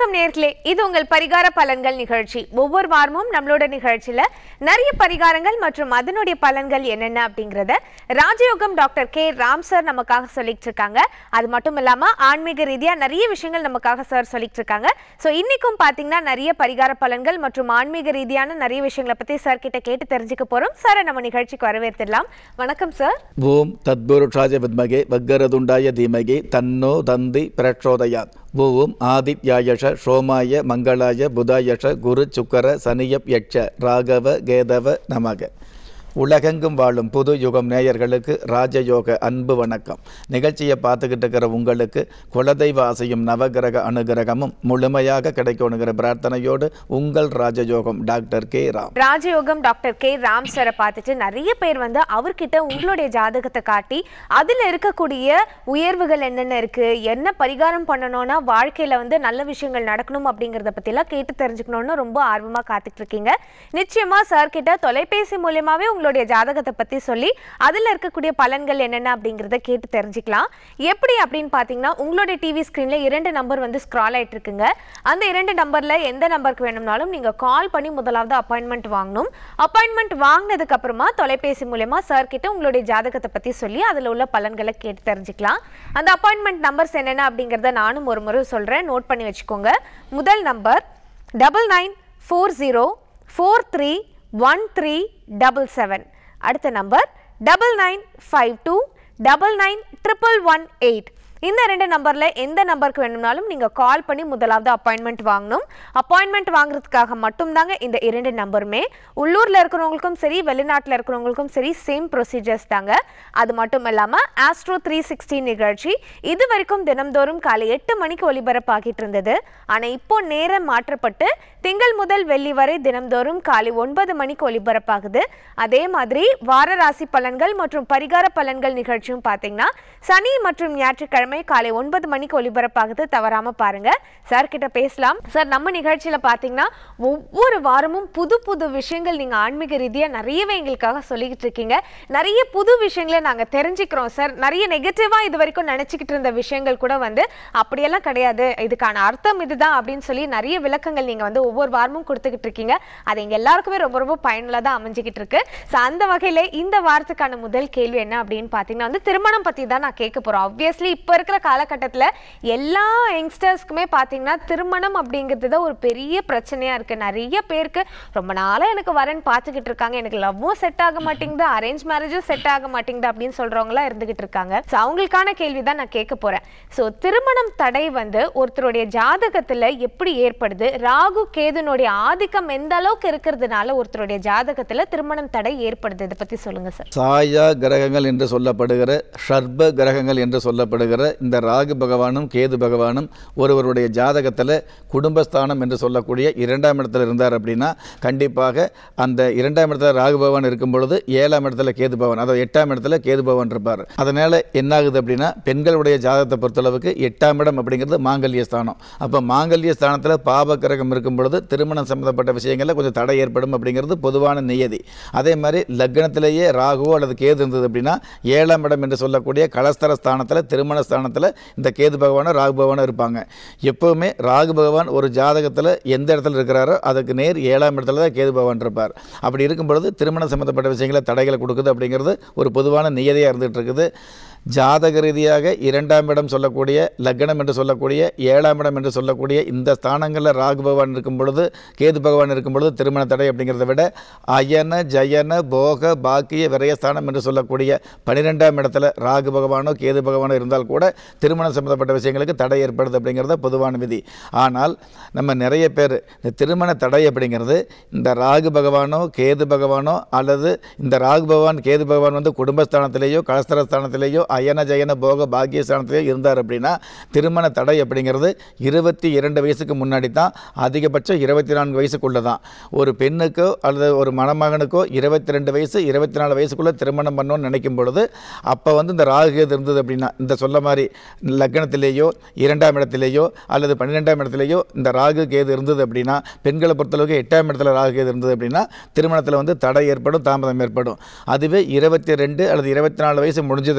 வணக்கம் நேர்களே இது உங்கள் பரிகார பலன்கள் நிகழ்ச்சி ஒவ்வொரு வாரமும் நம்மளோட நிகழ்ச்சியில நிறைய பரிகாரங்கள் மற்றும் அதனுடைய பலன்கள் என்னென்ன அப்படிங்கறத ராஜயோகம் டாக்டர் கே ராம் சார் நமக்காக சொல்லிட்டு இருக்காங்க அது மட்டும் இல்லாம ஆன்மீக ரீதியா நிறைய விஷயங்கள் நமக்காக சார் சொல்லிட்டு இருக்காங்க ஸோ இன்னைக்கும் பாத்தீங்கன்னா நிறைய பரிகார பலன்கள் மற்றும் ஆன்மீக ரீதியான நிறைய விஷயங்களை பத்தி சார் கிட்ட கேட்டு தெரிஞ்சுக்க போறோம் சாரை நம்ம நிகழ்ச்சிக்கு வரவேற்றிடலாம் வணக்கம் சார் ஓம் தத்புருஷாய வித்மகே வக்கரதுண்டாய தீமகி தன்னோ தந்தி பிரச்சோதயாத் ஓம் ஆதித்யாயஷ சோமாய மங்களாய புதாயஷ குரு சுக்கர சனியப் யட்ச ராகவ கேதவ நமக உலகெங்கும் வாழும் புது யுகம் நேயர்களுக்கு ராஜயோக அன்பு வணக்கம் நிகழ்ச்சியை பார்த்துக்கிட்டு இருக்கிற உங்களுக்கு குலதெய்வ ஆசையும் நவகிரக அனுகிரகமும் முழுமையாக கிடைக்கணுங்கிற பிரார்த்தனையோடு உங்கள் ராஜயோகம் டாக்டர் கே ராம் ராஜயோகம் டாக்டர் கே ராம் சாரை பார்த்துட்டு நிறைய பேர் வந்து அவர்கிட்ட உங்களுடைய ஜாதகத்தை காட்டி அதில் இருக்கக்கூடிய உயர்வுகள் என்னென்ன இருக்கு என்ன பரிகாரம் பண்ணணும்னா வாழ்க்கையில வந்து நல்ல விஷயங்கள் நடக்கணும் அப்படிங்கிறத பத்திலாம் கேட்டு தெரிஞ்சுக்கணும்னு ரொம்ப ஆர்வமா காத்துட்டு இருக்கீங்க நிச்சயமா சார் கிட்ட தொலைபேசி மூலியமாவே உங்களுடைய ஜாதகத்தை பத்தி சொல்லி அதுல இருக்கக்கூடிய பலன்கள் என்னென்ன அப்படிங்கிறத கேட்டு தெரிஞ்சுக்கலாம் எப்படி அப்படின்னு பார்த்தீங்கன்னா உங்களுடைய டிவி ஸ்க்ரீன்ல இரண்டு நம்பர் வந்து ஸ்க்ரால் ஆயிட்டு இருக்குங்க அந்த இரண்டு நம்பர்ல எந்த நம்பருக்கு வேணும்னாலும் நீங்க கால் பண்ணி முதலாவது அப்பாயின்மெண்ட் வாங்கணும் அப்பாயின்மெண்ட் வாங்கினதுக்கு அப்புறமா தொலைபேசி மூலயமா சார் கிட்ட உங்களுடைய ஜாதகத்தை பத்தி சொல்லி அதுல உள்ள பலன்களை கேட்டு தெரிஞ்சுக்கலாம் அந்த அப்பாயின்மெண்ட் நம்பர்ஸ் என்னென்ன அப்படிங்கிறத நானும் ஒரு முறை சொல்றேன் நோட் பண்ணி வச்சுக்கோங்க முதல் number double nine four zero four three one three double seven அடுத்த number double nine five two double nine triple one eight இந்த ரெண்டு நம்பரில் எந்த நம்பருக்கு வேணும்னாலும் நீங்கள் கால் பண்ணி முதலாவது அப்பாயின்மெண்ட் வாங்கணும் அப்பாயின்மெண்ட் வாங்குறதுக்காக மட்டும்தாங்க இந்த இரண்டு நம்பருமே உள்ளூரில் இருக்கிறவங்களுக்கும் சரி வெளிநாட்டில் இருக்கிறவங்களுக்கும் சரி சேம் ப்ரொசீஜர்ஸ் தாங்க அது மட்டும் இல்லாமல் ஆஸ்ட்ரோ த்ரீ சிக்ஸ்டி நிகழ்ச்சி இது வரைக்கும் தினம்தோறும் காலை எட்டு மணிக்கு ஒலிபரப்பாகிட்டு இருந்தது ஆனால் இப்போ நேரம் மாற்றப்பட்டு திங்கள் முதல் வெள்ளி வரை தினம்தோறும் காலை ஒன்பது மணிக்கு ஒலிபரப்பாகுது அதே மாதிரி வார ராசி பலன்கள் மற்றும் பரிகார பலன்கள் நிகழ்ச்சியும் பார்த்தீங்கன்னா சனி மற்றும் ஞாயிற்றுக்கிழமை காலை ஒன்பது மணிக்கு ஒலிபரப்பாகுது தவறாம பாருங்க சார் கிட்ட பேசலாம் சார் நம்ம நிகழ்ச்சியில பார்த்தீங்கன்னா ஒவ்வொரு வாரமும் புது புது விஷயங்கள் நீங்க ஆன்மீக ரீதியா நிறையவே எங்களுக்காக சொல்லிக்கிட்டு இருக்கீங்க நிறைய புது விஷயங்களை நாங்க தெரிஞ்சுக்கிறோம் சார் நிறைய நெகட்டிவா இது வரைக்கும் நினைச்சுக்கிட்டு இருந்த விஷயங்கள் கூட வந்து அப்படியெல்லாம் கிடையாது இதுக்கான அர்த்தம் இதுதான் அப்படின்னு சொல்லி நிறைய விளக்கங்கள் நீங்க வந்து ஒவ்வொரு வாரமும் கொடுத்துக்கிட்டு இருக்கீங்க அது எங்க எல்லாருக்குமே ரொம்ப ரொம்ப பயனுள்ளதா அமைஞ்சுக்கிட்டு இருக்கு ஸோ அந்த வகையில இந்த வாரத்துக்கான முதல் கேள்வி என்ன அப்படின்னு பார்த்தீங்கன்னா வந்து திருமணம் பத்தி தான் நான் கேட்க போறோம் ஆப்வியஸ்லி இப்போ இருக்கிற காலகட்டத்தில் எல்லா யங்ஸ்டர்ஸ்க்குமே பார்த்தீங்கன்னா திருமணம் அப்படிங்கிறது தான் ஒரு பெரிய பிரச்சனையா இருக்கு நிறைய பேருக்கு ரொம்ப நாளா எனக்கு வரேன்னு பார்த்துக்கிட்டு இருக்காங்க எனக்கு லவ்வும் செட் ஆக மாட்டேங்குது அரேஞ்ச் மேரேஜும் செட் ஆக மாட்டேங்குது அப்படின்னு சொல்றவங்களா இருந்துகிட்டு இருக்காங்க ஸோ அவங்களுக்கான கேள்வி தான் நான் கேட்க போறேன் ஸோ திருமணம் தடை வந்து ஒருத்தருடைய ஜாதகத்துல எப்படி ஏற்படுது ராகு கேதுனுடைய ஆதிக்கம் எந்த அளவுக்கு இருக்கிறதுனால ஒருத்தருடைய ஜாதகத்துல திருமணம் தடை ஏற்படுது இதை பத்தி சொல்லுங்க சார் சாயா கிரகங்கள் என்று சொல்லப்படுகிற ஷர்ப கிரகங்கள் என்று சொல்லப்படுகிற இந்த ராகு பகவானும் கேது பகவானும் ஒருவருடைய ஜாதகத்தில் குடும்பஸ்தானம் என்று சொல்லக்கூடிய இரண்டாம் இடத்துல இருந்தார் அப்படின்னா கண்டிப்பாக அந்த இரண்டாம் இடத்துல ராகு பகவான் இருக்கும் பொழுது ஏழாம் இடத்துல கேது பகவான் அதாவது எட்டாம் இடத்துல கேது பகவான் இருப்பார் அதனால் என்ன ஆகுது அப்படின்னா பெண்களுடைய ஜாதகத்தை பொறுத்தளவுக்கு எட்டாம் இடம் அப்படிங்கிறது மாங்கல்ய ஸ்தானம் அப்போ மாங்கல்ய ஸ்தானத்தில் பாப கிரகம் இருக்கும் பொழுது திருமணம் சம்மந்தப்பட்ட விஷயங்களில் கொஞ்சம் தடை ஏற்படும் அப்படிங்கிறது பொதுவான நியதி அதே மாதிரி லக்னத்திலேயே ராகுவோ அல்லது கேது இருந்தது அப்படின்னா ஏழாம் இடம் என்று சொல்லக்கூடிய கலஸ்தர ஸ்தானத்தில் திருமண ஸ்தானத்தில் இந்த கேது பகவானும் ராகு பகவானும் இருப்பாங்க எப்போவுமே ராகு பகவான் ஒரு ஜாதகத்தில் எந்த இடத்துல இருக்கிறாரோ அதுக்கு நேர் ஏழாம் இடத்துல தான் கேது பகவான் இருப்பார் அப்படி இருக்கும் பொழுது திருமணம் சம்மந்தப்பட்ட விஷயங்களை தடைகளை கொடுக்குது அப்படிங்கிறது ஒரு பொதுவான நியதியாக இருந்துகிட்டு இருக்குது ஜாதக ரீதியாக இரண்டாம் இடம் சொல்லக்கூடிய லக்னம் என்று சொல்லக்கூடிய ஏழாம் இடம் என்று சொல்லக்கூடிய இந்த ஸ்தானங்களில் ராகு பகவான் இருக்கும் பொழுது கேது பகவான் இருக்கும் பொழுது திருமண தடை அப்படிங்கிறத விட அயன ஜயன போக பாக்கிய விரயஸ்தானம் என்று சொல்லக்கூடிய பன்னிரெண்டாம் இடத்துல ராகு பகவானோ கேது பகவானோ இருந்தால் கூட திருமணம் சம்பந்தப்பட்ட விஷயங்களுக்கு தடை ஏற்படுது அப்படிங்கிறத பொதுவான விதி ஆனால் நம்ம நிறைய பேர் இந்த திருமண தடை அப்படிங்கிறது இந்த ராகு பகவானோ கேது பகவானோ அல்லது இந்த ராகு பகவான் கேது பகவான் வந்து குடும்பஸ்தானத்திலேயோ கலஸ்தரஸ்தானத்திலேயோ அயன ஜயன போக பாக்கியஸ்தானத்திலேயோ இருந்தார் அப்படின்னா திருமண தடை அப்படிங்கிறது இருபத்தி இரண்டு வயசுக்கு முன்னாடி தான் அதிகபட்சம் இருபத்தி நான்கு வயசுக்குள்ளே தான் ஒரு பெண்ணுக்கோ அல்லது ஒரு மணமகனுக்கோ இருபத்தி ரெண்டு வயசு இருபத்தி நாலு வயசுக்குள்ளே திருமணம் பண்ணணும்னு நினைக்கும் பொழுது அப்போ வந்து இந்த ராகு கேது இருந்தது அப்படின்னா இந்த சொல்ல மாதிரி லக்னத்திலேயோ இரண்டாம் இடத்திலேயோ அல்லது பன்னிரெண்டாம் இடத்திலேயோ இந்த ராகு கேது இருந்தது அப்படின்னா பெண்களை பொறுத்தளவுக்கு எட்டாம் இடத்துல ராகு கேது இருந்தது அப்படின்னா திருமணத்தில் வந்து தடை ஏற்படும் தாமதம் ஏற்படும் அதுவே இருபத்தி ரெண்டு அல்லது இருபத்தி நாலு வயசு முடிஞ்சதுக்கு அப்புறம்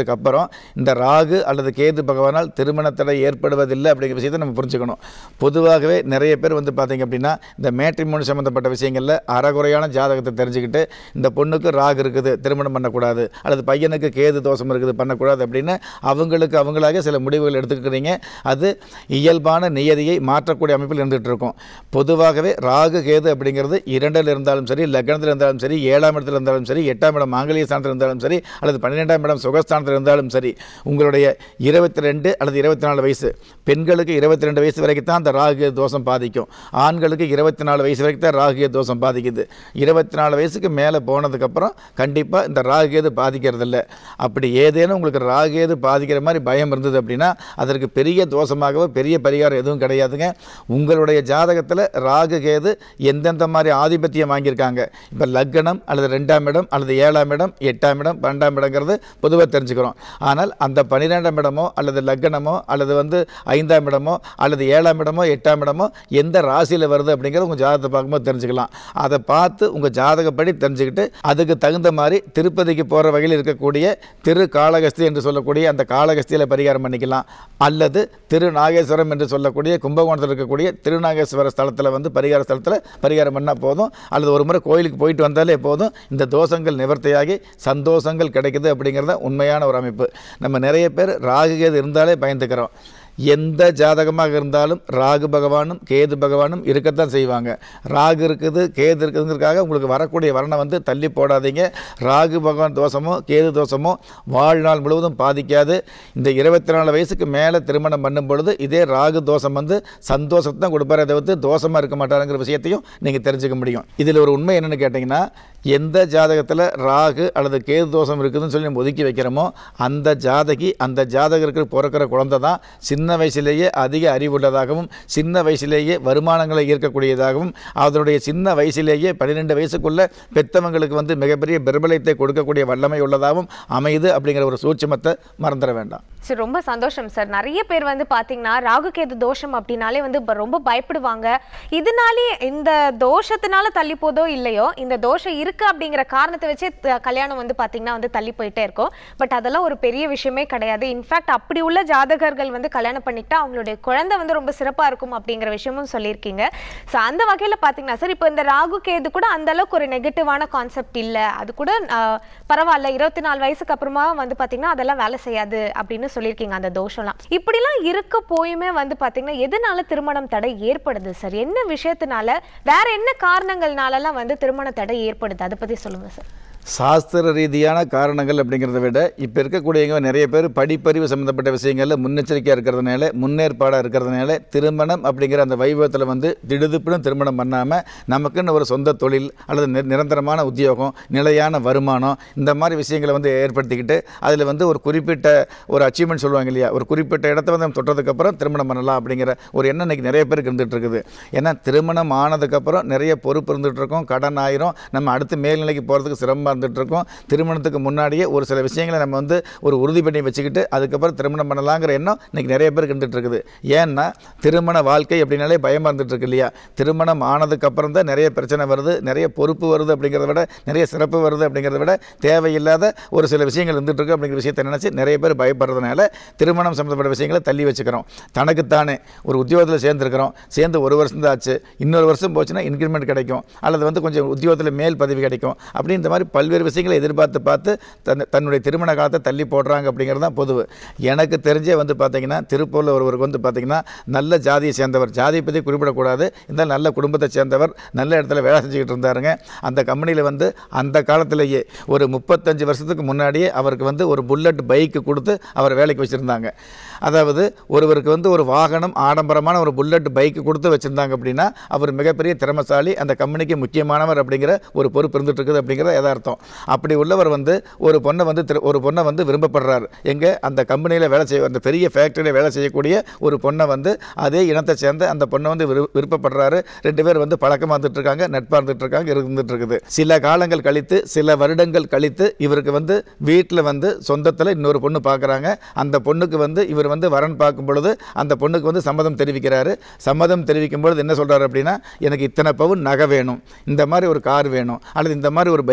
பார்க்குறோம் இந்த ராகு அல்லது கேது பகவானால் திருமண தடை ஏற்படுவதில்லை அப்படிங்கிற விஷயத்தை நம்ம புரிஞ்சுக்கணும் பொதுவாகவே நிறைய பேர் வந்து பார்த்தீங்க அப்படின்னா இந்த மேட்ரிமோனி சம்மந்தப்பட்ட விஷயங்களில் அறகுறையான ஜாதகத்தை தெரிஞ்சுக்கிட்டு இந்த பொண்ணுக்கு ராகு இருக்குது திருமணம் பண்ணக்கூடாது அல்லது பையனுக்கு கேது தோஷம் இருக்குது பண்ணக்கூடாது அப்படின்னு அவங்களுக்கு அவங்களாக சில முடிவுகள் எடுத்துக்கிறீங்க அது இயல்பான நியதியை மாற்றக்கூடிய அமைப்பில் இருந்துகிட்டு இருக்கும் பொதுவாகவே ராகு கேது அப்படிங்கிறது இரண்டில் இருந்தாலும் சரி லக்னத்தில் இருந்தாலும் சரி ஏழாம் இடத்துல இருந்தாலும் சரி எட்டாம் இடம் மாங்கலிய ஸ்தானத்தில் இருந்தாலும் சரி அல்லது பன்னிரெண்டாம் இடம் சுகஸ்தானத்தில் இருந்தாலும் சரி உங்களுடைய இருபத்தி ரெண்டு அல்லது இருபத்தி நாலு வயசு பெண்களுக்கு இருபத்தி ரெண்டு வயசு வரைக்கும் தான் அந்த ராகு தோஷம் பாதிக்கும் ஆண்களுக்கு இருபத்தி நாலு வயசு வரைக்கும் தான் ராகு தோஷம் பாதிக்குது இருபத்தி நாலு வயசுக்கு மேலே போனதுக்கப்புறம் கண்டிப்பாக இந்த ராகுகேது பாதிக்கிறதில்ல அப்படி ஏதேனும் உங்களுக்கு ராகுகேது பாதிக்கிற மாதிரி பயம் இருந்தது அப்படின்னா அதற்கு பெரிய தோஷமாகவோ பெரிய பரிகாரம் எதுவும் கிடையாதுங்க உங்களுடைய ஜாதகத்தில் ராகு கேது எந்தெந்த மாதிரி ஆதிபத்தியம் வாங்கியிருக்காங்க இப்போ லக்னம் அல்லது ரெண்டாம் இடம் அல்லது ஏழாம் இடம் எட்டாம் இடம் பன்னெண்டாம் இடங்கிறது பொதுவாக தெரிஞ்சுக்கிறோம் ஆனால் அந்த பன்னிரெண்டாம் இடமோ அல்லது லக்னமோ அல்லது வந்து ஐந்தாம் இடமோ அல்லது ஏழாம் இடமோ எட்டாம் இடமோ எந்த ராசியில் வருது அப்படிங்கிறத உங்கள் ஜாதகத்தை பார்க்கும்போது தெரிஞ்சுக்கலாம் அதை பார்த்து உங்கள் ஜாதகப்படி தெரிஞ்சுக்கிட்டு அதுக்கு தகுந்த மாதிரி திருப்பதிக்கு போகிற வகையில் இருக்கக்கூடிய திரு காளகஸ்தி என்று சொல்லக்கூடிய அந்த காளகஸ்தியில் பரிகாரம் பண்ணிக்கலாம் அல்லது திரு நாகேஸ்வரம் என்று சொல்லக்கூடிய கும்பகோணத்தில் இருக்கக்கூடிய திருநாகேஸ்வர ஸ்தலத்தில் வந்து பரிகார ஸ்தலத்தில் பரிகாரம் பண்ணால் போதும் அல்லது ஒரு முறை கோயிலுக்கு போயிட்டு வந்தாலே போதும் இந்த தோஷங்கள் நிவர்த்தியாகி சந்தோஷங்கள் கிடைக்குது அப்படிங்கிறத உண்மையான ஒரு அமைப்பு நம்ம நிறைய பேர் ராகுகேது இருந்தாலே பயந்துக்கிறோம் எந்த ஜாதகமாக இருந்தாலும் ராகு பகவானும் கேது பகவானும் இருக்கத்தான் செய்வாங்க ராகு இருக்குது கேது இருக்குதுங்கிறதுக்காக உங்களுக்கு வரக்கூடிய வரணை வந்து தள்ளி போடாதீங்க ராகு பகவான் தோஷமோ கேது தோஷமோ வாழ்நாள் முழுவதும் பாதிக்காது இந்த இருபத்தி நாலு வயசுக்கு மேலே திருமணம் பண்ணும் பொழுது இதே ராகு தோஷம் வந்து சந்தோஷத்தை தான் கொடுப்பாரு அதை வந்து தோஷமாக இருக்க மாட்டாருங்கிற விஷயத்தையும் நீங்கள் தெரிஞ்சுக்க முடியும் இதில் ஒரு உண்மை என்னென்னு கேட்டிங்கன்னா எந்த ஜாதகத்தில் ராகு அல்லது கேது தோஷம் இருக்குதுன்னு சொல்லி நம்ம ஒதுக்கி வைக்கிறோமோ அந்த ஜாதகி அந்த ஜாதகருக்கு பிறக்கிற குழந்தை தான் சின்ன வயசுலேயே அதிக அறிவுள்ளதாகவும் சின்ன வயசுலேயே வருமானங்களை ஈர்க்கக்கூடியதாகவும் அதனுடைய சின்ன வயசுலேயே பன்னிரெண்டு வயசுக்குள்ள பெத்தவங்களுக்கு வந்து மிகப்பெரிய பிரபலத்தை கொடுக்கக்கூடிய வல்லமை உள்ளதாகவும் அமையுது அப்படிங்கிற ஒரு சூட்சமத்தை மறந்துட வேண்டாம் சரி ரொம்ப சந்தோஷம் சார் நிறைய பேர் வந்து பாத்தீங்கன்னா ராகுகேது தோஷம் அப்படின்னாலே வந்து ப- ரொம்ப பயப்படுவாங்க இதனாலே இந்த தோஷத்தினால தள்ளி போதோ இல்லையோ இந்த தோஷம் இருக்கு அப்படிங்கிற காரணத்தை வச்சு த- கல்யாணம் வந்து பாத்தீங்கன்னா வந்து தள்ளி போயிட்டே இருக்கும் பட் அதெல்லாம் ஒரு பெரிய விஷயமே கிடையாது இன்ஃபேக்ட் அப்படி உள்ள ஜாதகர்கள் வந்து கல்யாணம் பண்ணிட்டா அவங்களுடைய குழந்தை வந்து ரொம்ப சிறப்பா இருக்கும் அப்படிங்கிற விஷயமும் சொல்லியிருக்கீங்க ஸோ அந்த வகையில பாத்தீங்கன்னா சார் இப்போ இந்த ராகு கேது கூட அந்த அளவுக்கு ஒரு நெகட்டிவான கான்செப்ட் இல்ல அது கூட ஆஹ், பரவாயில்ல இருபத்தி நாலு வயசுக்கு அப்புறமா வந்து பாத்தீங்கன்னா அதெல்லாம் வேலை செய்யாது அப்படின்னு சொல்லியிருக்கீங்க அந்த தோஷம்லாம் இப்படிலாம் இருக்க போயுமே வந்து பாத்தீங்கன்னா எதனால திருமணம் தடை ஏற்படுது சார் என்ன விஷயத்தினால வேற என்ன காரணங்கள்னாலலாம் வந்து திருமண தடை ஏற்படுது அதை பத்தி சொல்லுங்க சார் சாஸ்திர ரீதியான காரணங்கள் அப்படிங்கிறத விட இப்போ இருக்கக்கூடியவங்க நிறைய பேர் படிப்பறிவு சம்மந்தப்பட்ட விஷயங்களில் முன்னெச்சரிக்கையாக இருக்கிறதுனால முன்னேற்பாடாக இருக்கிறதுனால திருமணம் அப்படிங்கிற அந்த வைபவத்தில் வந்து திடுதிப்புன்னு திருமணம் பண்ணாமல் நமக்குன்னு ஒரு சொந்த தொழில் அல்லது நி- நிரந்தரமான உத்தியோகம் நிலையான வருமானம் இந்த மாதிரி விஷயங்களை வந்து ஏற்படுத்திக்கிட்டு அதில் வந்து ஒரு குறிப்பிட்ட ஒரு அச்சீவ்மெண்ட் சொல்லுவாங்க இல்லையா ஒரு குறிப்பிட்ட இடத்த வந்து நம்ம தொட்டதுக்கப்புறம் திருமணம் பண்ணலாம் அப்படிங்கிற ஒரு எண்ணம் இன்னைக்கு நிறைய பேருக்கு இருந்துகிட்டு இருக்குது ஏன்னா திருமணம் ஆனதுக்கப்புறம் நிறைய பொறுப்பு இருந்துகிட்டு இருக்கும் கடன் ஆயிரும் நம்ம அடுத்து மேல்நிலைக்கு போகிறதுக்கு சிரமமாக இருந்துகிட்டு இருக்கோம் திருமணத்துக்கு முன்னாடியே ஒரு சில விஷயங்களை நம்ம வந்து ஒரு உறுதி பண்ணி வச்சுக்கிட்டு அதுக்கப்புறம் திருமணம் பண்ணலாங்கிற எண்ணம் இன்னைக்கு நிறைய பேருக்கு இருந்துகிட்டு இருக்குது ஏன்னா திருமண வாழ்க்கை அப்படின்னாலே பயமாக இருந்துட்டு இருக்கு இல்லையா திருமணம் ஆனதுக்கப்புறம் தான் நிறைய பிரச்சனை வருது நிறைய பொறுப்பு வருது அப்படிங்கிறத விட நிறைய சிறப்பு வருது அப்படிங்கிறத விட தேவையில்லாத ஒரு சில விஷயங்கள் இருந்துட்டு இருக்கு அப்படிங்கிற விஷயத்தை நினச்சி நிறைய பேர் பயப்படுறதுனால திருமணம் சம்மந்தப்பட்ட விஷயங்களை தள்ளி வச்சுக்கிறோம் தனக்குத்தானே ஒரு உத்தியோகத்தில் சேர்ந்துருக்கிறோம் சேர்ந்து ஒரு வருஷம் தான் ஆச்சு இன்னொரு வருஷம் போச்சுன்னா இன்க்ரிமெண்ட் கிடைக்கும் அல்லது வந்து கொஞ்சம் உத்தியோகத்தில் மேல் பதவி கிடைக்கும் அப்படி இந்த மாதிரி பல்வேறு விஷயங்களை எதிர்பார்த்து பார்த்து தன் தன்னுடைய திருமண காலத்தை தள்ளி போடுறாங்க அப்படிங்கிறது தான் பொதுவு எனக்கு தெரிஞ்சே வந்து பார்த்தீங்கன்னா திருப்பூரில் ஒருவருக்கு வந்து பார்த்தீங்கன்னா நல்ல ஜாதியை சேர்ந்தவர் ஜாதியை பற்றி குறிப்பிடக்கூடாது இந்த நல்ல குடும்பத்தை சேர்ந்தவர் நல்ல இடத்துல வேலை செஞ்சுக்கிட்டு இருந்தாருங்க அந்த கம்பெனியில் வந்து அந்த காலத்திலேயே ஒரு முப்பத்தஞ்சு வருஷத்துக்கு முன்னாடியே அவருக்கு வந்து ஒரு புல்லட் பைக்கு கொடுத்து அவர் வேலைக்கு வச்சுருந்தாங்க அதாவது ஒருவருக்கு வந்து ஒரு வாகனம் ஆடம்பரமான ஒரு புல்லட் பைக்கு கொடுத்து வச்சுருந்தாங்க அப்படின்னா அவர் மிகப்பெரிய திறமசாலி அந்த கம்பெனிக்கு முக்கியமானவர் அப்படிங்கிற ஒரு பொறுப்பு இருந்துட்டு இருக்குது அப்படிங்கிறது யதார்த்தம் அப்படி உள்ளவர் வந்து ஒரு பொண்ணை வந்து திரு- ஒரு பொண்ணை வந்து விரும்பப்படுறாரு எங்கே அந்த கம்பெனியில் வேலை செய்ய அந்த பெரிய ஃபேக்டரியில் வேலை செய்யக்கூடிய ஒரு பொண்ணை வந்து அதே இனத்தை சேர்ந்த அந்த பொண்ணை வந்து விரு விருப்பப்படுறாரு ரெண்டு பேர் வந்து பழக்கமாக இருந்துட்டு இருக்காங்க நட்பாக இருந்துட்டு இருக்காங்க இருந்துட்டு இருக்குது சில காலங்கள் கழித்து சில வருடங்கள் கழித்து இவருக்கு வந்து வீட்டில் வந்து சொந்தத்தில் இன்னொரு பொண்ணு பார்க்குறாங்க அந்த பொண்ணுக்கு வந்து இவர் வந்து வரன் பார்க்கும் பொழுது அந்த பொண்ணுக்கு வந்து சம்மதம் தெரிவிக்கிறாரு சம்மதம் தெரிவிக்கும் பொழுது என்ன சொல்கிறாரு அப்படின்னா எனக்கு இத்தனை பவுன் நகை வேணும் இந்த மாதிரி ஒரு கார் வேணும் அல்லது இந்த மாதிரி ஒரு பைக் வேணும்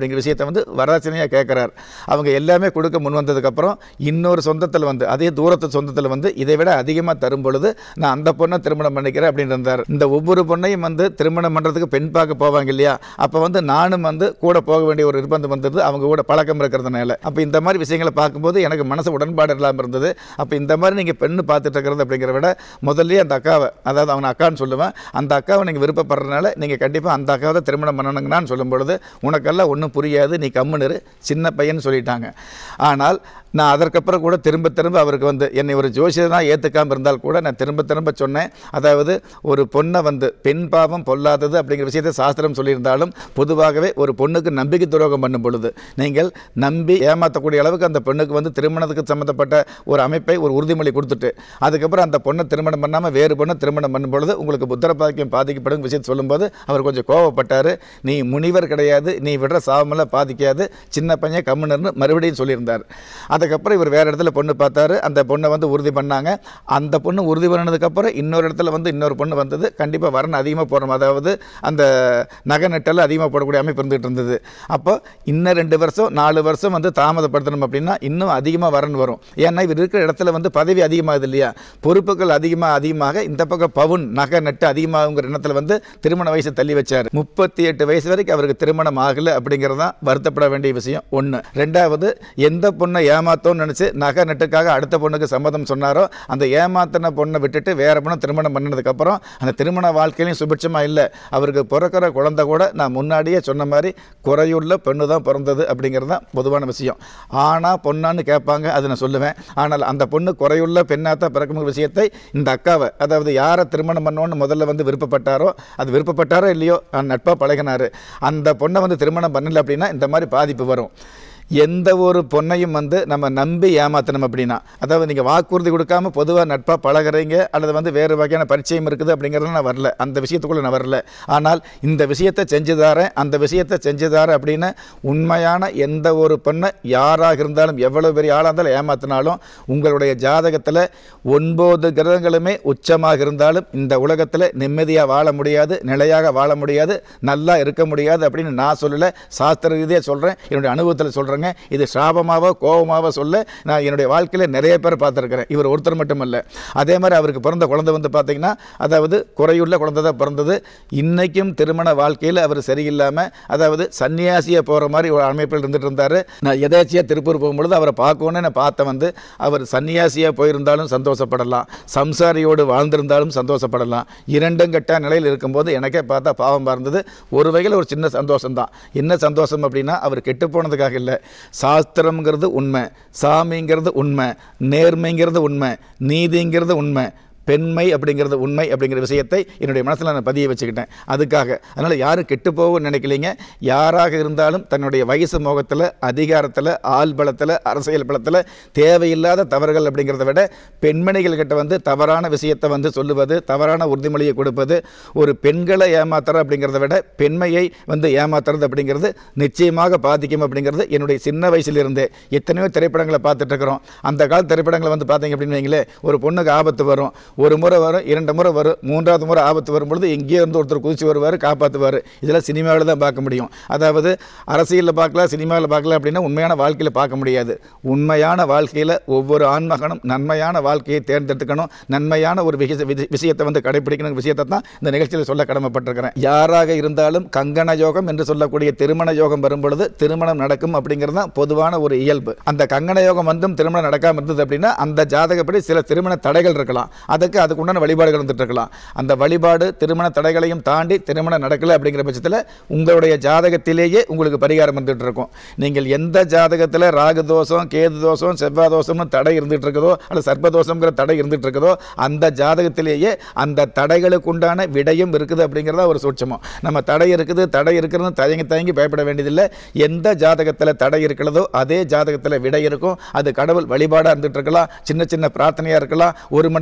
அப்படிங்கிற விஷயத்தை வந்து வரதட்சணையாக கேட்குறாரு அவங்க எல்லாமே கொடுக்க முன் வந்ததுக்கப்புறம் இன்னொரு சொந்தத்தில் வந்து அதே தூரத்து சொந்தத்தில் வந்து இதை விட அதிகமாக தரும் பொழுது நான் அந்த பொண்ணை திருமணம் பண்ணிக்கிறேன் அப்படின்னு இருந்தார் இந்த ஒவ்வொரு பொண்ணையும் வந்து திருமணம் பண்ணுறதுக்கு பெண் பார்க்க போவாங்க இல்லையா அப்போ வந்து நானும் வந்து கூட போக வேண்டிய ஒரு நிர்பந்தம் வந்தது அவங்க கூட பழக்கம் இருக்கிறதுனால அப்போ இந்த மாதிரி விஷயங்களை பார்க்கும்போது எனக்கு மனசு உடன்பாடு இல்லாமல் இருந்தது அப்போ இந்த மாதிரி நீங்கள் பெண்ணு பார்த்துட்டு இருக்கிறது அப்படிங்கிற விட முதல்லயே அந்த அக்காவை அதாவது அவன் அக்கான்னு சொல்லுவேன் அந்த அக்காவை நீங்கள் விருப்பப்படுறதுனால நீங்கள் கண்டிப்பாக அந்த அக்காவை தான் திருமணம் பண்ணணுங்கன்னு சொல்லும் பொழுது உனக்கெல்லாம் ஒன்றும் புரியாது நீ கம்முன்னு இரு, சின்ன பையன் சொல்லிட்டாங்க ஆனால் நான் அதற்கப்புறம் கூட திரும்ப திரும்ப அவருக்கு வந்து என்னை ஒரு ஜோசியனாக ஏற்றுக்காமல் இருந்தால் கூட நான் திரும்ப திரும்ப சொன்னேன் அதாவது ஒரு பொண்ணை வந்து பெண் பாவம் பொல்லாதது அப்படிங்கிற விஷயத்தை சாஸ்திரம் சொல்லியிருந்தாலும் பொதுவாகவே ஒரு பொண்ணுக்கு நம்பிக்கை துரோகம் பண்ணும் பொழுது நீங்கள் நம்பி ஏமாற்றக்கூடிய அளவுக்கு அந்த பெண்ணுக்கு வந்து திருமணத்துக்கு சம்மந்தப்பட்ட ஒரு அமைப்பை ஒரு உறுதிமொழி கொடுத்துட்டு அதுக்கப்புறம் அந்த பொண்ணை திருமணம் பண்ணாமல் வேறு பொண்ணை திருமணம் பண்ணும் பொழுது உங்களுக்கு புத்திர பாக்கியம் பாதிக்கப்படும் விஷயத்தை சொல்லும்போது அவர் கொஞ்சம் கோவப்பட்டார் நீ முனிவர் கிடையாது நீ விடுற சாவமெல்லாம் பாதிக்காது சின்ன பையன் கம்முனர்னு மறுபடியும் சொல்லியிருந்தார் அதுக்கப்புறம் இவர் வேறு இடத்துல பொண்ணு பார்த்தாரு அந்த பொண்ணை வந்து உறுதி பண்ணாங்க அந்த பொண்ணு உறுதி பண்ணதுக்கப்புறம் இன்னொரு இடத்துல வந்து இன்னொரு பொண்ணு வந்தது கண்டிப்பாக வரன் அதிகமாக போடணும் அதாவது அந்த நகை நெட்டெல்லாம் அதிகமாக போடக்கூடிய அமைப்பு இருந்துகிட்டு இருந்தது அப்போ இன்னும் ரெண்டு வருஷம் நாலு வருஷம் வந்து தாமதப்படுத்தணும் அப்படின்னா இன்னும் அதிகமாக வரன் வரும் ஏன்னா இவர் இருக்கிற இடத்துல வந்து பதவி அதிகமாகுது இல்லையா பொறுப்புகள் அதிகமாக அதிகமாக இந்த பக்கம் பவுன் நகை நட்டு அதிகமாகுங்கிற எண்ணத்தில் வந்து திருமண வயசை தள்ளி வச்சார் முப்பத்தி எட்டு வயசு வரைக்கும் அவருக்கு திருமணம் ஆகலை அப்படிங்கிறது தான் வருத்தப்பட வேண்டிய விஷயம் ஒன்று ரெண்டாவது எந்த பொண்ணை ஏமாத்தோன்னு நினச்சி நகை நட்டுக்காக அடுத்த பொண்ணுக்கு சம்மதம் சொன்னாரோ அந்த ஏமாத்தின பொண்ணை விட்டுட்டு வேற பொண்ணை திருமணம் பண்ணதுக்கப்புறம் அந்த திருமண வாழ்க்கையிலையும் சுபிட்சமாக இல்லை அவருக்கு பிறக்கிற குழந்தை கூட நான் முன்னாடியே சொன்ன மாதிரி குறையுள்ள பெண்ணு தான் பிறந்தது அப்படிங்கிறது தான் பொதுவான விஷயம் ஆனா பொண்ணான்னு கேட்பாங்க அது நான் சொல்லுவேன் ஆனால் அந்த பொண்ணு குறையுள்ள பெண்ணாக தான் பிறக்கும் விஷயத்தை இந்த அக்காவை அதாவது யாரை திருமணம் பண்ணோன்னு முதல்ல வந்து விருப்பப்பட்டாரோ அது விருப்பப்பட்டாரோ இல்லையோ நட்பாக பழகினாரு அந்த பொண்ணை வந்து திருமணம் பண்ணல அப்படின்னா இந்த மாதிரி பாதிப்பு வரும் எந்த ஒரு பொண்ணையும் வந்து நம்ம நம்பி ஏமாத்தணும் அப்படின்னா அதாவது நீங்கள் வாக்குறுதி கொடுக்காம பொதுவாக நட்பாக பழகுறீங்க அல்லது வந்து வேறு வகையான பரிச்சயம் இருக்குது அப்படிங்கிறத நான் வரல அந்த விஷயத்துக்குள்ளே நான் வரல ஆனால் இந்த விஷயத்தை செஞ்சு தாரேன் அந்த விஷயத்தை செஞ்சு தாரேன் அப்படின்னு உண்மையான எந்த ஒரு பெண்ணை யாராக இருந்தாலும் எவ்வளோ பெரிய ஆளாக இருந்தாலும் ஏமாத்தினாலும் உங்களுடைய ஜாதகத்தில் ஒன்பது கிரகங்களுமே உச்சமாக இருந்தாலும் இந்த உலகத்தில் நிம்மதியாக வாழ முடியாது நிலையாக வாழ முடியாது நல்லா இருக்க முடியாது அப்படின்னு நான் சொல்லலை சாஸ்திர ரீதியாக சொல்கிறேன் என்னுடைய அனுபவத்தில் சொல்கிறேங்க இது சாபமாவோ கோபமாவோ சொல்ல நான் என்னுடைய வாழ்க்கையில் நிறைய பேர் பார்த்துருக்கிறேன் இவர் ஒருத்தர் மட்டுமல்ல அதே மாதிரி அவருக்கு பிறந்த குழந்தை வந்து பார்த்தீங்கன்னா அதாவது குறையுள்ள குழந்தை தான் பிறந்தது இன்னைக்கும் திருமண வாழ்க்கையில் அவர் சரியில்லாமல் அதாவது சன்னியாசியை போகிற மாதிரி ஒரு அமைப்பில் இருந்துட்டு இருந்தார் நான் எதாச்சியாக திருப்பூர் போகும்பொழுது அவரை பார்க்கணுன்னு நான் பார்த்த வந்து அவர் சன்னியாசியாக போயிருந்தாலும் சந்தோஷப்படலாம் சம்சாரியோடு வாழ்ந்திருந்தாலும் சந்தோஷப்படலாம் இரண்டும் கெட்ட நிலையில் இருக்கும்போது எனக்கே பார்த்தா பாவம் இருந்தது ஒரு வகையில் ஒரு சின்ன சந்தோஷம்தான் என்ன சந்தோஷம் அப்படின்னா அவர் கெட்டு போனதுக்காக இல்லை சாஸ்திரம்ங்கிறது உண்மை சாமிங்கிறது உண்மை நேர்மைங்கிறது உண்மை நீதிங்கிறது உண்மை பெண்மை அப்படிங்கிறது உண்மை அப்படிங்கிற விஷயத்தை என்னுடைய மனசில் நான் பதிய வச்சுக்கிட்டேன் அதுக்காக அதனால் யாரும் கெட்டு போகவும் நினைக்கலைங்க யாராக இருந்தாலும் தன்னுடைய வயசு மோகத்தில் அதிகாரத்தில் ஆள் பலத்தில் அரசியல் பலத்தில் தேவையில்லாத தவறுகள் அப்படிங்கிறத விட பெண்மணிகள் கிட்ட வந்து தவறான விஷயத்தை வந்து சொல்லுவது தவறான உறுதிமொழியை கொடுப்பது ஒரு பெண்களை ஏமாத்துற அப்படிங்கிறத விட பெண்மையை வந்து ஏமாத்துறது அப்படிங்கிறது நிச்சயமாக பாதிக்கும் அப்படிங்கிறது என்னுடைய சின்ன வயசுலேருந்தே எத்தனையோ திரைப்படங்களை பார்த்துட்டு இருக்கிறோம் அந்த கால திரைப்படங்களை வந்து பார்த்தீங்க அப்படின்னு வைங்களேன் ஒரு பொண்ணுக்கு ஆபத்து வரும் ஒரு முறை வரும் இரண்டு முறை வரும் மூன்றாவது முறை ஆபத்து வரும்பொழுது எங்கேயோ இருந்து ஒருத்தர் குதிச்சு வருவார் காப்பாற்றுவார் இதெல்லாம் சினிமாவில் தான் பார்க்க முடியும் அதாவது அரசியலில் பார்க்கலாம் சினிமாவில் பார்க்கலாம் அப்படின்னா உண்மையான வாழ்க்கையில் பார்க்க முடியாது உண்மையான வாழ்க்கையில் ஒவ்வொரு ஆண்மகனும் நன்மையான வாழ்க்கையை தேர்ந்தெடுக்கணும் நன்மையான ஒரு விஷய விதி- விஷயத்தை வந்து கடைபிடிக்கணும் விஷயத்தை தான் இந்த நிகழ்ச்சியில் சொல்ல கடமைப்பட்டிருக்கிறேன் யாராக இருந்தாலும் கங்கண யோகம் என்று சொல்லக்கூடிய திருமண யோகம் வரும்பொழுது திருமணம் நடக்கும் அப்படிங்கிறது தான் பொதுவான ஒரு இயல்பு அந்த கங்கண யோகம் வந்தும் திருமணம் நடக்காமல் இருந்தது அப்படின்னா அந்த ஜாதகப்படி சில திருமண தடைகள் இருக்கலாம் அதுக்கு அதுக்கு உண்டான வழிபாடுகள் வந்துட்டு இருக்கலாம் அந்த வழிபாடு திருமண தடைகளையும் தாண்டி திருமணம் நடக்கலை அப்படிங்கிற பட்சத்தில் உங்களுடைய ஜாதகத்திலேயே உங்களுக்கு பரிகாரம் வந்துட்டு இருக்கும் நீங்கள் எந்த ஜாதகத்தில் ராகு தோஷம் கேது தோஷம் செவ்வாய் தோஷம்னு தடை இருந்துட்டு இருக்குதோ அல்லது சர்ப்பதோஷங்கிற தடை இருந்துட்டு இருக்குதோ அந்த ஜாதகத்திலேயே அந்த தடைகளுக்கு உண்டான விடையும் இருக்குது அப்படிங்கிறதா ஒரு சூட்சமம் நம்ம தடை இருக்குது தடை இருக்குதுன்னு தயங்கி தயங்கி பயப்பட வேண்டியதில்லை எந்த ஜாதகத்தில் தடை இருக்கிறதோ அதே ஜாதகத்தில் விடை இருக்கும் அது கடவுள் வழிபாடாக இருந்துட்டு இருக்கலாம் சின்ன சின்ன பிரார்த்தனையாக இருக்கலாம் ஒரு மண்டலம் தொடர்ந்து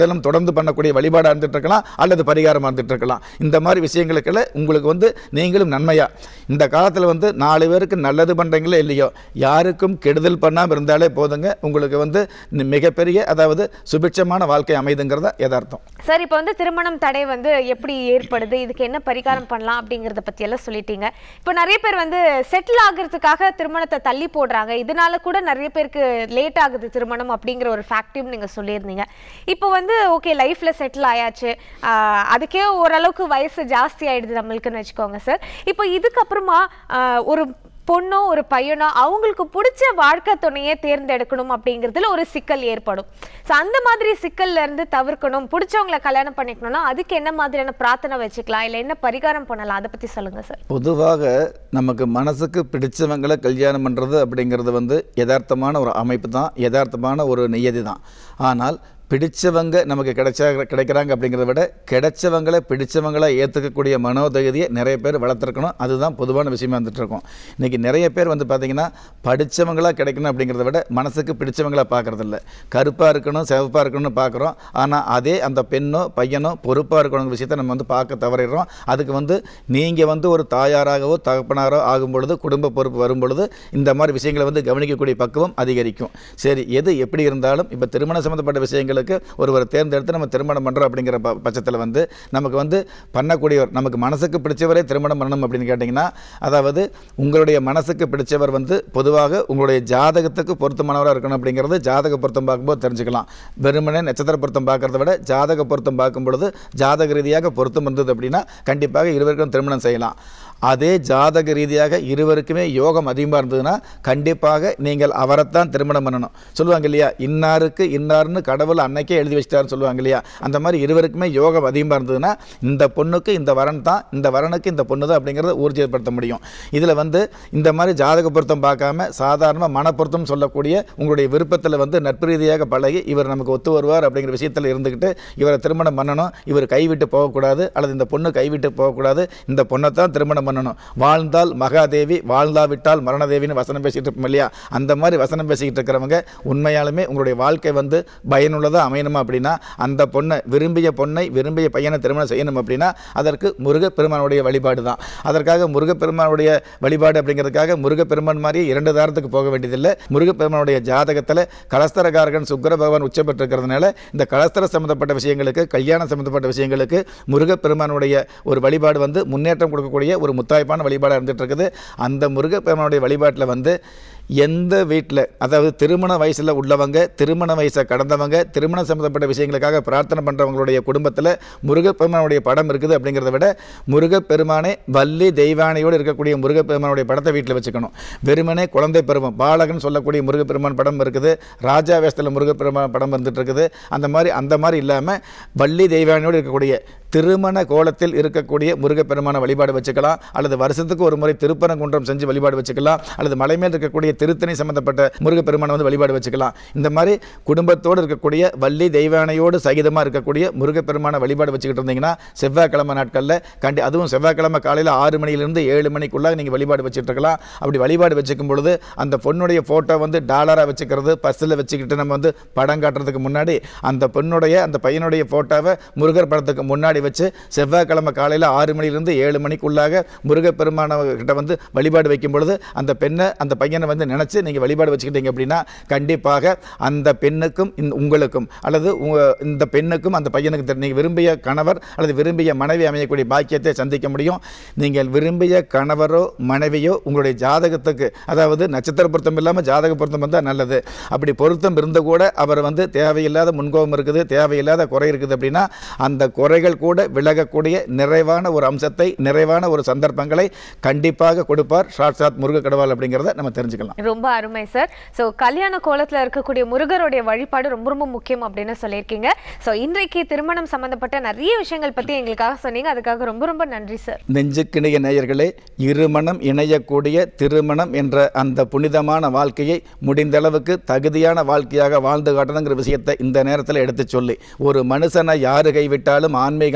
தொடர்ந்து பண்ணக்கூடிய வழிபாடாக இருந்துட்டு இருக்கலாம் அல்லது பரிகாரமாக இருந்துட்டு இருக்கலாம் இந்த மாதிரி விஷயங்களுக்குள்ள உங்களுக்கு வந்து நீங்களும் நன்மையா இந்த காலத்தில் வந்து நாலு பேருக்கு நல்லது பண்ணுறீங்களோ இல்லையோ யாருக்கும் கெடுதல் பண்ணாமல் இருந்தாலே போதுங்க உங்களுக்கு வந்து நி- மிகப்பெரிய அதாவது சுபிட்சமான வாழ்க்கை அமைதுங்கிறத யதார்த்தம் சார் இப்போ வந்து திருமணம் தடை வந்து எப்படி ஏற்படுது இதுக்கு என்ன பரிகாரம் பண்ணலாம் அப்படிங்கறத பத்தி எல்லாம் சொல்லிட்டீங்க இப்போ நிறைய பேர் வந்து செட்டில் ஆகுறதுக்காக திருமணத்தை தள்ளி போடுறாங்க இதனால கூட நிறைய பேருக்கு லேட் ஆகுது திருமணம் அப்படிங்கிற ஒரு ஃபேக்டையும் நீங்க சொல்லியிருந்தீங்க இப்போ வந்து ஓகே லைஃப்ல செட்டில் ஆயாச்சு ஆஹ் அதுக்கே ஓரளவுக்கு வயசு ஜாஸ்தி ஆயிடுது நம்மளுக்குன்னு வச்சுக்கோங்க சார் இப்போ இதுக்கப்புறமா ஆஹ் ஒரு பொண்ணோ ஒரு பையனோ அவங்களுக்கு பிடிச்ச வாழ்க்கை துணையை தேர்ந்தெடுக்கணும் அப்படிங்கிறதுல ஒரு சிக்கல் ஏற்படும் ஸோ அந்த மாதிரி சிக்கல்ல இருந்து தவிர்க்கணும் பிடிச்சவங்களை கல்யாணம் பண்ணிக்கணும்னா அதுக்கு என்ன மாதிரியான பிரார்த்தனை வச்சுக்கலாம் இல்லை என்ன பரிகாரம் பண்ணலாம் அதை பத்தி சொல்லுங்க சார் பொதுவாக நமக்கு மனசுக்கு பிடிச்சவங்களை கல்யாணம் பண்ணுறது அப்படிங்கிறது வந்து யதார்த்தமான ஒரு அமைப்பு தான் யதார்த்தமான ஒரு நியதி தான் ஆனால் பிடிச்சவங்க நமக்கு கிடைச்சா கிடைக்கிறாங்க அப்படிங்கிறத விட கிடைச்சவங்களை பிடிச்சவங்களை ஏற்றுக்கக்கூடிய மனோதைரியத்தை நிறைய பேர் வளர்த்துருக்கணும் அதுதான் பொதுவான விஷயமா வந்துட்டு இருக்கோம் இன்றைக்கி நிறைய பேர் வந்து பார்த்திங்கன்னா படித்தவங்களாக கிடைக்கணும் அப்படிங்கிறத விட மனசுக்கு பிடிச்சவங்களா பார்க்குறதில்ல கருப்பாக இருக்கணும் சிவப்பாக இருக்கணும்னு பார்க்குறோம் ஆனால் அதே அந்த பெண்ணோ பையனோ பொறுப்பாக இருக்கணுங்கிற விஷயத்தை நம்ம வந்து பார்க்க தவறிடுறோம் அதுக்கு வந்து நீங்கள் வந்து ஒரு தாயாராகவோ தகப்பனாரோ ஆகும் பொழுது குடும்ப பொறுப்பு வரும் பொழுது இந்த மாதிரி விஷயங்களை வந்து கவனிக்கக்கூடிய பக்குவம் அதிகரிக்கும் சரி எது எப்படி இருந்தாலும் இப்போ திருமணம் சம்மந்தப்பட்ட விஷயங்களுக்கு ஒருவர் தேர்ந்தெடுத்து நம்ம திருமணம் பண்ணுறோம் அப்படிங்கிற ப பட்சத்தில் வந்து நமக்கு வந்து பண்ணக்கூடியவர் நமக்கு மனசுக்கு பிடிச்சவரே திருமணம் பண்ணணும் அப்படின்னு கேட்டிங்கன்னா அதாவது உங்களுடைய மனசுக்கு பிடிச்சவர் வந்து பொதுவாக உங்களுடைய ஜாதகத்துக்கு பொருத்தமானவராக இருக்கணும் அப்படிங்கிறது ஜாதக பொருத்தம் பார்க்கும்போது தெரிஞ்சுக்கலாம் வெறுமனே நட்சத்திர பொருத்தம் பார்க்கறத விட ஜாதக பொருத்தம் பார்க்கும் பொழுது ஜாதக ரீதியாக பொருத்தம் இருந்தது அப்படின்னா கண்டிப்பாக இருவருக்கும் திருமணம் செய்யலாம் அதே ஜாதக ரீதியாக இருவருக்குமே யோகம் அதிகமாக இருந்ததுன்னா கண்டிப்பாக நீங்கள் அவரைத்தான் திருமணம் பண்ணணும் சொல்லுவாங்க இல்லையா இன்னாருக்கு இன்னார்னு கடவுள் அன்னைக்கே எழுதி வச்சிட்டாருன்னு சொல்லுவாங்க இல்லையா அந்த மாதிரி இருவருக்குமே யோகம் அதிகமாக இருந்ததுன்னா இந்த பொண்ணுக்கு இந்த வரன் தான் இந்த வரனுக்கு இந்த பொண்ணு தான் அப்படிங்கிறத ஊர்ஜிதப்படுத்த முடியும் இதில் வந்து இந்த மாதிரி ஜாதக பொருத்தம் பார்க்காம சாதாரண மனப்பொருத்தம் சொல்லக்கூடிய உங்களுடைய விருப்பத்தில் வந்து நட்பு ரீதியாக பழகி இவர் நமக்கு ஒத்து வருவார் அப்படிங்கிற விஷயத்தில் இருந்துக்கிட்டு இவரை திருமணம் பண்ணணும் இவர் கைவிட்டு போகக்கூடாது அல்லது இந்த பொண்ணு கைவிட்டு போகக்கூடாது இந்த பொண்ணை தான் திருமணம் பண்ணணும் வாழ்ந்தால் மகாதேவி வாழ்ந்தாவிட்டால் மரணதேவின்னு வசனம் பேசிகிட்டு இருப்போம் இல்லையா அந்த மாதிரி வசனம் பேசிக்கிட்டு இருக்கிறவங்க உண்மையாலுமே உங்களுடைய வாழ்க்கை வந்து பயனுள்ளதாக அமையணுமா அப்படின்னா அந்த பொண்ணை விரும்பிய பொண்ணை விரும்பிய பையனை திருமணம் செய்யணும் அப்படின்னா அதற்கு முருகப்பெருமானுடைய வழிபாடு தான் அதற்காக முருகப்பெருமானுடைய வழிபாடு அப்படிங்கிறதுக்காக முருகப்பெருமான் மாதிரியே இரண்டு தாரத்துக்கு போக வேண்டியதில்லை முருகப்பெருமானுடைய ஜாதகத்தில் கலஸ்தரகாரகன் சுக்கர பகவான் உச்சப்பட்டிருக்கிறதுனால இந்த கலஸ்தர சம்மந்தப்பட்ட விஷயங்களுக்கு கல்யாணம் சம்மந்தப்பட்ட விஷயங்களுக்கு முருகப்பெருமானுடைய ஒரு வழிபாடு வந்து முன்னேற்றம் கொடுக்கக்கூடிய ஒரு முத்தாய்ப்பான வழிபாடாக இருந்துட்டு இருக்குது அந்த முருகப்பெருமானுடைய வழிபாட்டில் வந்து எந்த வீட்டில் அதாவது திருமண வயசில் உள்ளவங்க திருமண வயசை கடந்தவங்க திருமணம் சம்மந்தப்பட்ட விஷயங்களுக்காக பிரார்த்தனை பண்ணுறவங்களுடைய குடும்பத்தில் முருகப்பெருமானுடைய படம் இருக்குது அப்படிங்கிறத விட முருகப்பெருமானே வள்ளி தெய்வானையோடு இருக்கக்கூடிய முருகப்பெருமானுடைய படத்தை வீட்டில் வச்சுக்கணும் வெறுமனே குழந்தை பருவம் பாலகன் சொல்லக்கூடிய முருகப்பெருமான் படம் இருக்குது ராஜா வேஷத்தில் முருகப்பெருமான் படம் வந்துட்டு இருக்குது அந்த மாதிரி அந்த மாதிரி இல்லாமல் வள்ளி தெய்வானையோடு இருக்கக்கூடிய திருமண கோலத்தில் இருக்கக்கூடிய முருகப்பெருமான வழிபாடு வச்சுக்கலாம் அல்லது வருஷத்துக்கு ஒரு முறை திருப்பரங்குன்றம் செஞ்சு வழிபாடு வச்சுக்கலாம் அல்லது மலை மேல் இருக்கக்கூடிய திருத்தணி சம்பந்தப்பட்ட முருகப்பெருமானை வந்து வழிபாடு வச்சுக்கலாம் இந்த மாதிரி குடும்பத்தோடு இருக்கக்கூடிய வள்ளி தெய்வானையோடு சகிதமாக இருக்கக்கூடிய முருகப்பெருமான வழிபாடு வச்சுக்கிட்டு இருந்தீங்கன்னா செவ்வாய்க்கிழமை நாட்களில் கண்டி அதுவும் செவ்வாய்க்கிழமை காலையில் ஆறு மணியிலிருந்து ஏழு மணிக்குள்ளாக நீங்கள் வழிபாடு வச்சுட்டு இருக்கலாம் அப்படி வழிபாடு வச்சுக்கும் பொழுது அந்த பொண்ணுடைய ஃபோட்டோ வந்து டாலராக வச்சுக்கிறது பஸ்ஸில் வச்சுக்கிட்டு நம்ம வந்து படம் காட்டுறதுக்கு முன்னாடி அந்த பெண்ணுடைய அந்த பையனுடைய ஃபோட்டோவை முருகர் படத்துக்கு முன்னாடி வச்சு செவ்வாய்க்கிழமை காலையில் ஆறு மணிலிருந்து ஏழு மணிக்குள்ளாக முருகப்பெருமான கிட்ட வந்து வழிபாடு வைக்கும் பொழுது அந்த பெண்ணை அந்த பையனை வந்து நினச்சி நீங்கள் வழிபாடு வச்சுக்கிட்டீங்க அப்படின்னா கண்டிப்பாக அந்த பெண்ணுக்கும் இந்த உங்களுக்கும் அல்லது உங்க- இந்த பெண்ணுக்கும் அந்த பையனுக்கு நீங்கள் விரும்பிய கணவர் அல்லது விரும்பிய மனைவி அமையக்கூடிய பாக்கியத்தை சந்திக்க முடியும் நீங்கள் விரும்பிய கணவரோ மனைவியோ உங்களுடைய ஜாதகத்துக்கு அதாவது நட்சத்திர பொருத்தம் இல்லாமல் ஜாதக பொருத்தம் வந்தால் நல்லது அப்படி பொருத்தம் இருந்து கூட அவர் வந்து தேவையில்லாத முன்கோபம் இருக்குது தேவையில்லாத குறை இருக்குது அப்படின்னா அந்த குறைகள் கூட விலகக்கூடிய நிறைவான ஒரு அம்சத்தை நிறைவான ஒரு சந்தர்ப்பங்களை கண்டிப்பாக கொடுப்பார் சாட்சாத் முருக கடவாள் அப்படிங்கிறத நம்ம தெரிஞ்சுக்கலாம் ரொம்ப அருமை சார் ஸோ கல்யாண கோலத்துல இருக்கக்கூடிய முருகருடைய வழிபாடு ரொம்ப ரொம்ப முக்கியம் அப்படின்னு சொல்லியிருக்கீங்க ஸோ இன்றைக்கு திருமணம் சம்பந்தப்பட்ட நிறைய விஷயங்கள் பத்தி எங்களுக்காக சொன்னீங்க அதுக்காக ரொம்ப ரொம்ப நன்றி சார் நெஞ்சுக்கிணைய நேயர்களே இருமணம் இணையக்கூடிய திருமணம் என்ற அந்த புனிதமான வாழ்க்கையை முடிந்தளவுக்கு தகுதியான வாழ்க்கையாக வாழ்ந்து காட்டணுங்கிற விஷயத்தை இந்த நேரத்தில் எடுத்து சொல்லி ஒரு மனுஷனை யாரு கைவிட்டாலும் ஆன்மீகம்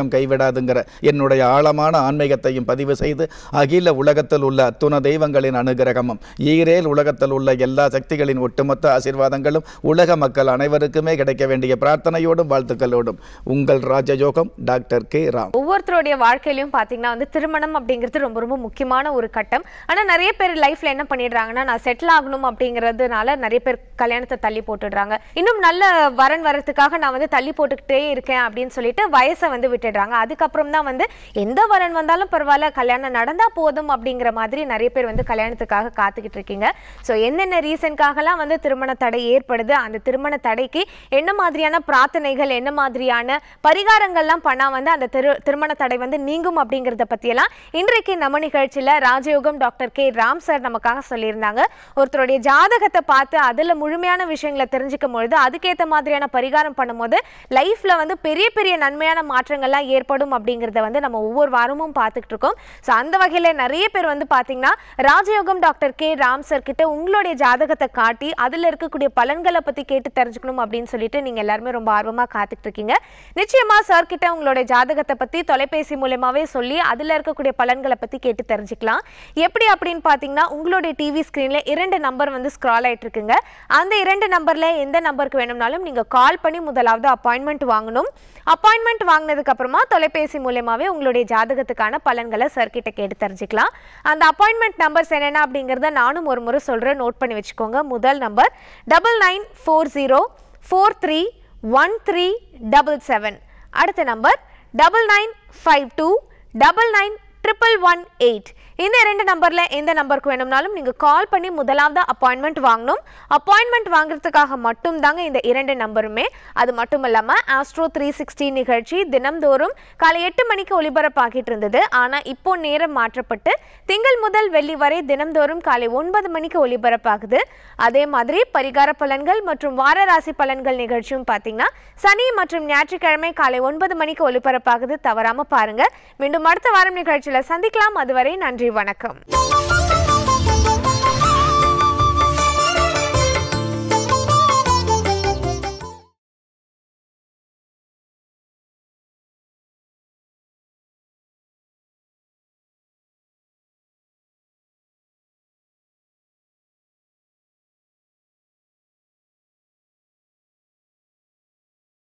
ஆன்மீகம் கைவிடாதுங்கிற என்னுடைய ஆழமான ஆன்மீகத்தையும் பதிவு செய்து அகில உலகத்தில் உள்ள அத்துண தெய்வங்களின் அனுகிரகமும் ஈரேல் உலகத்தில் உள்ள எல்லா சக்திகளின் ஒட்டுமொத்த ஆசீர்வாதங்களும் உலக மக்கள் அனைவருக்குமே கிடைக்க வேண்டிய பிரார்த்தனையோடும் வாழ்த்துக்களோடும் உங்கள் ராஜயோகம் டாக்டர் கே ராம் ஒவ்வொருத்தருடைய வாழ்க்கையிலயும் பாத்தீங்கன்னா வந்து திருமணம் அப்படிங்கிறது ரொம்ப ரொம்ப முக்கியமான ஒரு கட்டம் ஆனா நிறைய பேர் லைஃப்ல என்ன பண்ணிடுறாங்கன்னா நான் செட்டில் ஆகணும் அப்படிங்கறதுனால நிறைய பேர் கல்யாணத்தை தள்ளி போட்டுடுறாங்க இன்னும் நல்ல வரன் வரதுக்காக நான் வந்து தள்ளி போட்டுக்கிட்டே இருக்கேன் அப்படின்னு சொல்லிட்டு வயசை வந்து விட்டுடுறாங்க அதுக்கப்புறம் தான் வந்து எந்த வரன் வந்தாலும் பரவாயில்ல கல்யாணம் நடந்தா போதும் அப்படிங்கிற மாதிரி நிறைய பேர் வந்து கல்யாணத்துக்காக காத்துக்கிட்டு இருக்கீங்க ஸோ என்னென்ன ரீசன்காகலாம் வந்து திருமண தடை ஏற்படுது அந்த திருமண தடைக்கு என்ன மாதிரியான பிரார்த்தனைகள் என்ன மாதிரியான பரிகாரங்கள்லாம் பண்ணா வந்து அந்த திரு திருமண தடை வந்து நீங்கும் அப்படிங்கிறத பற்றியெல்லாம் இன்றைக்கு நம்ம நிகழ்ச்சியில் ராஜயோகம் டாக்டர் கே ராம் சார் நமக்காக சொல்லியிருந்தாங்க ஒருத்தருடைய ஜாதகத்தை பார்த்து அதில் முழுமையான விஷயங்களை தெரிஞ்சுக்கும் பொழுது அதுக்கேற்ற மாதிரியான பரிகாரம் பண்ணும்போது லைஃப்பில் வந்து பெரிய பெரிய நன்மையான மாற்றங்கள்லாம் ஏற்படும் அப்படிங்கிறத வந்து நம்ம ஒவ்வொரு வாரமும் பார்த்துக்கிட்டு இருக்கோம் ஸோ அந்த வகையில் நிறைய பேர் வந்து பார்த்தீங்கன்னா ராஜயோகம் டாக்டர் கே ராம் சார் கிட்ட உங்களுடைய ஜாதகத்தை காட்டி அதில் இருக்கக்கூடிய பலன்களை பற்றி கேட்டு தெரிஞ்சுக்கணும் அப்படின்னு சொல்லிட்டு நீங்கள் எல்லாருமே ரொம்ப ஆர்வமாக காத்துக்கிட்டு இருக்கீங்க நிச்சயமா சார் கிட்ட உங்களுடைய ஜாதகத்தை பற்றி தொலைபேசி மூலமாவே சொல்லி அதில் இருக்கக்கூடிய பலன்களை பற்றி கேட்டு தெரிஞ்சுக்கலாம் எப்படி அப்படின்னு பார்த்தீங்கன்னா உங்களுடைய டிவி ஸ்க்ரீனில் இரண்டு நம்பர் வந்து ஸ்க்ரால் ஆயிட்டு இருக்குங்க அந்த இரண்டு நம்பரில் எந்த நம்பருக்கு வேணும்னாலும் நீங்கள் கால் பண்ணி முதலாவது அப்பாயின்மெண்ட் வாங்கணும் அப்பாயின்மெண்ட் வாங்கினதுக்கு அப்புறமா தொலைபேசி மூலயமாவே உங்களுடைய ஜாதகத்துக்கான பலன்களை சார் கிட்ட கேட்டு தெரிஞ்சுக்கலாம் அந்த அப்பாயின்மெண்ட் நம்பர்ஸ் என்னென்ன அப்படிங்கிறத நானும் ஒரு முறை சொல்கிறேன் நோட் பண்ணி வச்சுக்கோங்க முதல் number double nine four zero four three one three double seven அடுத்த number double nine five two double nine triple one eight இந்த ரெண்டு நம்பரில் எந்த நம்பருக்கு வேணும்னாலும் நீங்கள் கால் பண்ணி முதலாவது அப்பாயின்மெண்ட் வாங்கணும் அப்பாயின்மெண்ட் வாங்குறதுக்காக மட்டும் தாங்க இந்த இரண்டு நம்பருமே அது மட்டும் இல்லாமல் ஆஸ்ட்ரோ த்ரீ சிக்ஸ்டி நிகழ்ச்சி தினம்தோறும் காலை எட்டு மணிக்கு ஒளிபரப்பாகிட்டு இருந்தது ஆனால் இப்போ நேரம் மாற்றப்பட்டு திங்கள் முதல் வெள்ளி வரை தினம்தோறும் காலை ஒன்பது மணிக்கு ஒளிபரப்பாகுது அதே மாதிரி பரிகார பலன்கள் மற்றும் வார ராசி பலன்கள் நிகழ்ச்சியும் பார்த்தீங்கன்னா சனி மற்றும் ஞாயிற்றுக்கிழமை காலை ஒன்பது மணிக்கு ஒளிபரப்பாகுது தவறாம பாருங்க மீண்டும் அடுத்த வாரம் நிகழ்ச்சியில் சந்திக்கலாம் அதுவரை நன்றி வணக்கம்